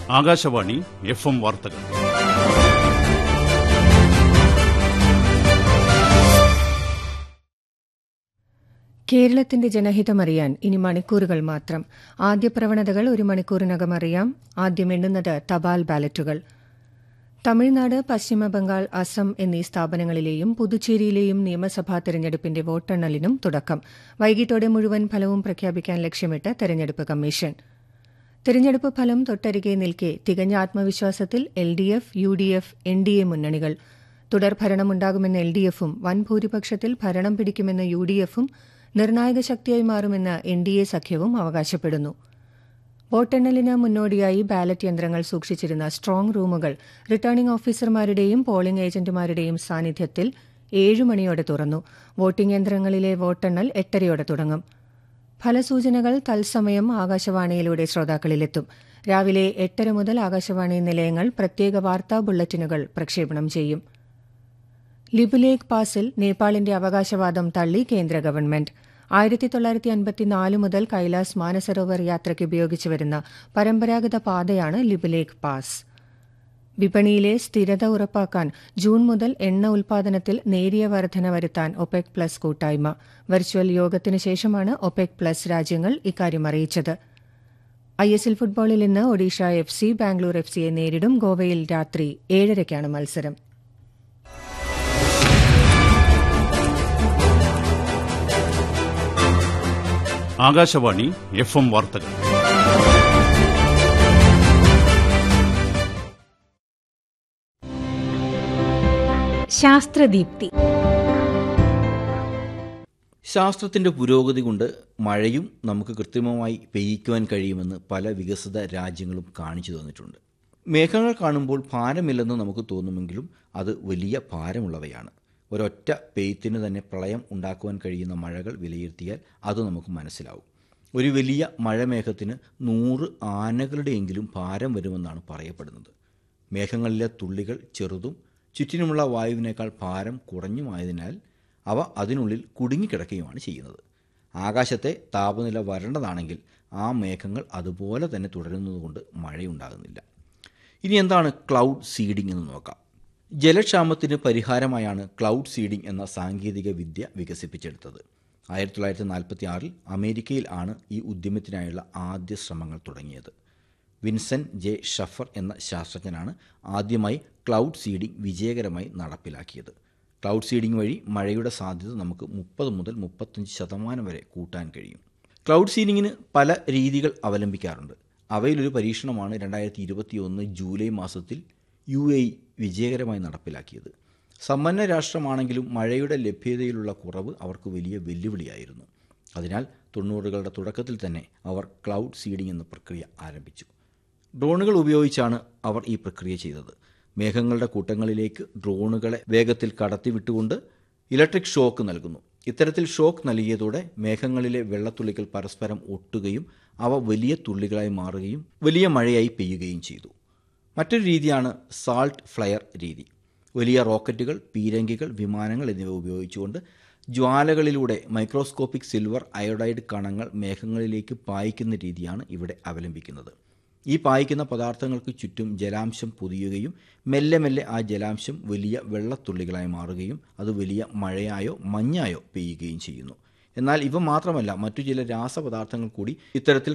Akashvani F M വാർത്തകൾ കേരളത്തിന്റെ ജനഹിതമറിയാൻ ഇനി മണിക്കൂറുകൾ മാത്രം ആദ്യ പ്രവണതകൾ ഒരു മണിക്കൂറിനകം അറിയാം ആദ്യം എണ്ണുന്നത് തപാൽ ബാലറ്റുകൾ തമിഴ്നാട് പശ്ചിമബംഗാൾ അസം എന്നീ സ്ഥാപനങ്ങളിലെയും പുതുച്ചേരിയിലെയും നിയമസഭാ തെരഞ്ഞെടുപ്പിന്റെ വോട്ടെണ്ണലിനും തുടക്കം വൈകിട്ടോടെ മുഴുവൻ ഫലവും പ്രഖ്യാപിക്കാൻ ലക്ഷ്യമിട്ട് തെരഞ്ഞെടുപ്പ് കമ്മീഷൻ തെരഞ്ഞെടുപ്പ് ഫലം തൊട്ടരികെ നിൽക്കെ തികഞ്ഞ ആത്മവിശ്വാസത്തിൽ L D F U D F N D A മുന്നണികൾ തുടർഭരണമുണ്ടാകുമെന്ന് എൽ ഡി എഫും വൻ ഭൂരിപക്ഷത്തിൽ ഭരണം പിടിക്കുമെന്ന് യു ഡി എഫും നിർണായക ശക്തിയായി മാറുമെന്ന് എൻ ഡി എ സഖ്യവും അവകാശപ്പെടുന്നു വോട്ടെണ്ണലിന് മുന്നോടിയായി ബാലറ്റ് യന്ത്രങ്ങൾ സൂക്ഷിച്ചിരുന്ന സ്ട്രോങ് റൂമുകൾ റിട്ടേണിംഗ് ഓഫീസർമാരുടെയും പോളിംഗ് ഏജന്റുമാരുടെയും സാന്നിധ്യത്തിൽ ഏഴ് മണിയോടെ തുറന്നു വോട്ടിംഗ് യന്ത്രങ്ങളിലെ വോട്ടെണ്ണൽ എട്ടരയോടെ തുടങ്ങും ഫലസൂചനകൾ തത്സമയം ആകാശവാണിയിലൂടെ ശ്രോതാക്കളിലെത്തും രാവിലെ എട്ടര മുതൽ ആകാശവാണി നിലയങ്ങൾ പ്രത്യേക വാർത്താ ബുള്ളറ്റിനുകൾ പ്രക്ഷേപണം ചെയ്യും ലിബുലേഖ് പാസിൽ നേപ്പാളിന്റെ അവകാശവാദം തള്ളി കേന്ദ്ര ഗവൺമെന്റ് ആയിരത്തി തൊള്ളായിരത്തി അൻപത്തിനാല് മുതൽ കൈലാസ് മാനസരോവർ യാത്രയ്ക്ക് ഉപയോഗിച്ചു വരുന്ന പരമ്പരാഗത പാതയാണ് ലിബുലേഖ് പാസ് വിപണിയിലെ സ്ഥിരത ഉറപ്പാക്കാൻ ജൂൺ മുതൽ എണ്ണ ഉൽപാദനത്തിൽ നേരിയ വർധന വരുത്താൻ ഒപെക് പ്ലസ് കൂട്ടായ്മ വെർച്വൽ യോഗത്തിനു ശേഷമാണ് ഒപെക് പ്ലസ് രാജ്യങ്ങൾ ഇക്കാര്യം അറിയിച്ചത് ഐ എസ് എൽ ഫുട്ബോളിൽ ഇന്ന് Odisha F C Bangalore F സിയെ നേരിടും ഗോവയിൽ രാത്രി ഏഴരയ്ക്കാണ് മത്സരം ആകാശവാണി എഫ് എം വാർത്തകൾ ശാസ്ത്രദീപ്തി ശാസ്ത്രത്തിൻ്റെ പുരോഗതി കൊണ്ട് മഴയും നമുക്ക് കൃത്രിമമായി പെയ്യിക്കുവാൻ കഴിയുമെന്ന് പല വികസിത രാജ്യങ്ങളും കാണിച്ചു തന്നിട്ടുണ്ട് മേഘങ്ങൾ കാണുമ്പോൾ ഭാരമില്ലെന്ന് നമുക്ക് തോന്നുമെങ്കിലും അത് വലിയ ഭാരമുള്ളവയാണ് ഒരൊറ്റ പെയ്ത്തിന് തന്നെ പ്രളയം ഉണ്ടാക്കുവാൻ കഴിയുന്ന മഴകൾ വിലയിരുത്തിയാൽ അത് നമുക്ക് മനസ്സിലാവും ഒരു വലിയ മഴമേഘത്തിന് നൂറ് ആനകളുടെയെങ്കിലും ഭാരം വരുമെന്നാണ് പറയപ്പെടുന്നത് മേഘങ്ങളിലെ തുള്ളികൾ ചെറുതും ചുറ്റിനുമുള്ള വായുവിനേക്കാൾ ഭാരം കുറഞ്ഞുമായതിനാൽ അവ അതിനുള്ളിൽ കുടുങ്ങിക്കിടക്കുകയുമാണ് ചെയ്യുന്നത് ആകാശത്തെ താപനില വരേണ്ടതാണെങ്കിൽ ആ മേഘങ്ങൾ അതുപോലെ തന്നെ തുടരുന്നതുകൊണ്ട് മഴയുണ്ടാകുന്നില്ല ഇനി എന്താണ് ക്ലൗഡ് സീഡിംഗ് എന്ന് നോക്കാം ജലക്ഷാമത്തിന് പരിഹാരമായാണ് ക്ലൗഡ് സീഡിംഗ് എന്ന സാങ്കേതിക വിദ്യ വികസിപ്പിച്ചെടുത്തത് ആയിരത്തി തൊള്ളായിരത്തി നാൽപ്പത്തി ആറിൽ അമേരിക്കയിൽ ആണ് ഈ ഉദ്യമത്തിനായുള്ള ആദ്യ ശ്രമങ്ങൾ തുടങ്ങിയത് വിൻസെന്റ് ജെ ഷഫർ എന്ന ശാസ്ത്രജ്ഞനാണ് ആദ്യമായി ക്ലൗഡ് സീഡിംഗ് വിജയകരമായി നടപ്പിലാക്കിയത് ക്ലൗഡ് സീഡിംഗ് വഴി മഴയുടെ സാധ്യത നമുക്ക് മുപ്പത് മുതൽ മുപ്പത്തഞ്ച് ശതമാനം വരെ കൂട്ടാൻ കഴിയും ക്ലൗഡ് സീഡിങ്ങിന് പല രീതികൾ അവലംബിക്കാറുണ്ട് അവയിലൊരു പരീക്ഷണമാണ് രണ്ടായിരത്തി ഇരുപത്തിയൊന്ന് ജൂലൈ മാസത്തിൽ യു എ വിജയകരമായി നടപ്പിലാക്കിയത് സമ്പന്ന രാഷ്ട്രമാണെങ്കിലും മഴയുടെ ലഭ്യതയിലുള്ള കുറവ് അവർക്ക് വലിയ വെല്ലുവിളിയായിരുന്നു അതിനാൽ തൊണ്ണൂറുകളുടെ തുടക്കത്തിൽ തന്നെ അവർ ക്ലൗഡ് സീഡിംഗ് എന്ന പ്രക്രിയ ആരംഭിച്ചു ഡ്രോണുകൾ ഉപയോഗിച്ചാണ് അവർ ഈ പ്രക്രിയ ചെയ്തത് മേഘങ്ങളുടെ കൂട്ടങ്ങളിലേക്ക് ഡ്രോണുകളെ വേഗത്തിൽ കടത്തിവിട്ടുകൊണ്ട് ഇലക്ട്രിക് ഷോക്ക് നൽകുന്നു ഇത്തരത്തിൽ ഷോക്ക് നൽകിയതോടെ മേഘങ്ങളിലെ വെള്ളത്തുള്ളികൾ പരസ്പരം ഒട്ടുകയും അവ വലിയ തുള്ളികളായി മാറുകയും വലിയ മഴയായി പെയ്യുകയും ചെയ്തു മറ്റൊരു രീതിയാണ് സാൾട്ട് ഫ്ലയർ രീതി വലിയ റോക്കറ്റുകൾ പീരങ്കികൾ വിമാനങ്ങൾ എന്നിവ ഉപയോഗിച്ചുകൊണ്ട് ജ്വാലകളിലൂടെ മൈക്രോസ്കോപ്പിക് സിൽവർ അയോഡൈഡ് കണങ്ങൾ മേഘങ്ങളിലേക്ക് പായിക്കുന്ന രീതിയാണ് ഇവിടെ അവലംബിക്കുന്നത് ഈ പായിക്കുന്ന പദാർത്ഥങ്ങൾക്ക് ചുറ്റും ജലാംശം പൊതിയുകയും മെല്ലെ മെല്ലെ ആ ജലാംശം വലിയ വെള്ളത്തുള്ളികളായി മാറുകയും അത് വലിയ മഴയായോ മഞ്ഞായോ പെയ്യുകയും ചെയ്യുന്നു എന്നാൽ ഇവ മാത്രമല്ല മറ്റു ചില രാസപദാർത്ഥങ്ങൾ കൂടി ഇത്തരത്തിൽ